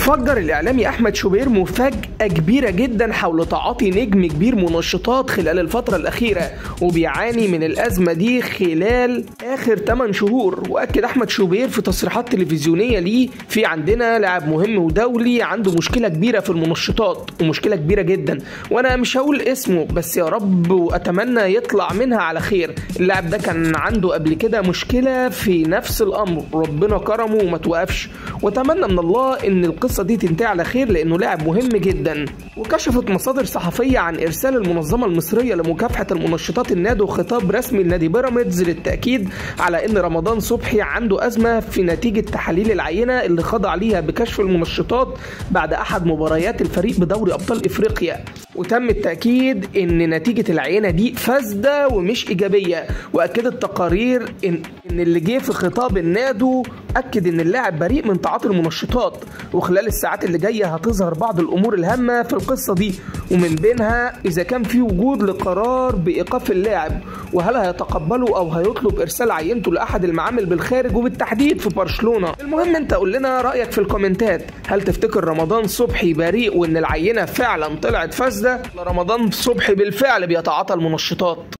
فجر الاعلامي احمد شوبير مفاجاه كبيره جدا حول تعاطي نجم كبير منشطات خلال الفتره الاخيره وبيعاني من الازمه دي خلال اخر 8 شهور واكد احمد شوبير في تصريحات تلفزيونيه ليه في عندنا لاعب مهم ودولي عنده مشكله كبيره في المنشطات ومشكله كبيره جدا وانا مش هقول اسمه بس يا رب واتمنى يطلع منها على خير اللاعب ده كان عنده قبل كده مشكله في نفس الامر ربنا كرمه وما توقفش واتمنى من الله ان القصه دي تنتهي على خير لانه لاعب مهم جدا وكشفت مصادر صحفيه عن ارسال المنظمه المصريه لمكافحه المنشطات النادو خطاب رسمي لنادي بيراميدز للتاكيد على ان رمضان صبحي عنده ازمه في نتيجه تحاليل العينه اللي خضع ليها بكشف المنشطات بعد احد مباريات الفريق بدوري ابطال افريقيا وتم التاكيد ان نتيجه العينه دي فاسده ومش ايجابيه واكدت تقارير ان ان اللي جه في خطاب النادو اكد ان اللاعب بريء من تعاطي المنشطات وخلال الساعات اللي جايه هتظهر بعض الامور الهامه في القصه دي ومن بينها اذا كان في وجود لقرار بايقاف اللاعب وهل هيتقبله او هيطلب ارسال عينته لاحد المعامل بالخارج وبالتحديد في برشلونه المهم انت قول لنا رايك في الكومنتات هل تفتكر رمضان صبحي بريء وان العينه فعلا طلعت فاسده ولا رمضان صبحي بالفعل بيتعاطى المنشطات